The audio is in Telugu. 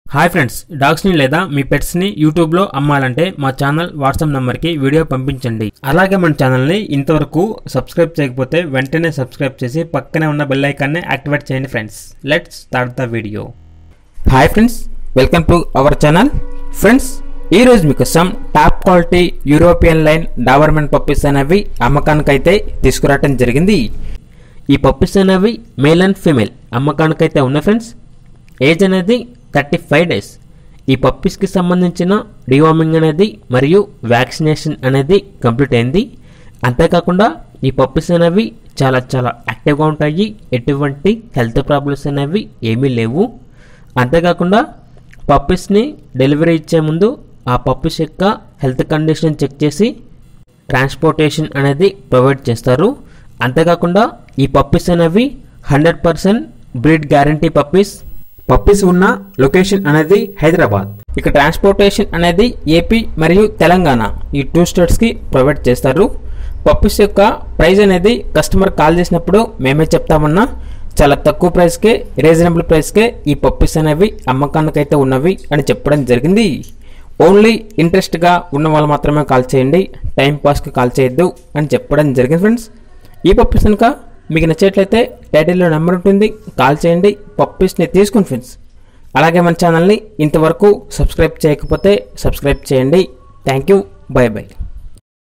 హాయ్ ఫ్రెండ్స్ డాగ్స్ని లేదా మీ పెట్స్ని యూట్యూబ్లో అమ్మాలంటే మా ఛానల్ వాట్సాప్ నెంబర్కి వీడియో పంపించండి అలాగే మన ఛానల్ని ఇంతవరకు సబ్స్క్రైబ్ చేయకపోతే వెంటనే సబ్స్క్రైబ్ చేసి పక్కనే ఉన్న బెల్ ఐకాన్ని యాక్టివేట్ చేయండి friends let's start the video hi friends welcome to our channel friends ఈ రోజు మీకోసం top quality European line Doberman puppies అనేవి అమ్మకానికైతే తీసుకురావడం జరిగింది ఈ పప్పీస్ అనేవి మేల్ అండ్ ఫీమేల్ అమ్మకానికైతే ఉన్నాయి ఫ్రెండ్స్ ఏజ్ అనేది థర్టీ ఫైవ్ డేస్ ఈ పప్పీస్కి సంబంధించిన డివార్మింగ్ అనేది మరియు వ్యాక్సినేషన్ అనేది కంప్లీట్ అయింది అంతేకాకుండా ఈ పప్పీస్ అనేవి చాలా చాలా యాక్టివ్గా ఉంటాయి ఎటువంటి హెల్త్ ప్రాబ్లమ్స్ అనేవి ఏమీ లేవు అంతేకాకుండా పప్పీస్ని డెలివరీ ఇచ్చే ముందు ఆ పప్పీస్ యొక్క హెల్త్ కండిషన్ చెక్ చేసి ట్రాన్స్పోర్టేషన్ అనేది ప్రొవైడ్ చేస్తారు అంతేకాకుండా ఈ పప్పీస్ అనేవి hundred percent breed guarantee puppies puppies ఉన్న లొకేషన్ అనేది హైదరాబాద్ ఇక ట్రాన్స్పోర్టేషన్ అనేది ఏపీ మరియు తెలంగాణ ఈ టూ స్టేట్స్కి ప్రొవైడ్ చేస్తారు పప్పీస్ యొక్క ప్రైస్ అనేది కస్టమర్ కాల్ చేసినప్పుడు మేమే చెప్తామన్నా చాలా తక్కువ ప్రైస్కే రీజనబుల్ ప్రైస్కే ఈ పప్పీస్ అనేవి అమ్మకానికైతే ఉన్నవి అని చెప్పడం జరిగింది ఓన్లీ ఇంట్రెస్ట్గా ఉన్న వాళ్ళు మాత్రమే కాల్ చేయండి టైం పాస్కి కాల్ చేయొద్దు అని చెప్పడం జరిగింది ఫ్రెండ్స్ ఈ పప్పీస్ కనుక మీకు నచ్చేట్లయితే టైటిల్లో నెంబర్ ఉంటుంది కాల్ చేయండి పప్పీస్ని తీసుకుని ఫ్రెండ్స్ అలాగే మన ఛానల్ని ఇంతవరకు సబ్స్క్రైబ్ చేయకపోతే సబ్స్క్రైబ్ చేయండి థ్యాంక్ యూ బై బై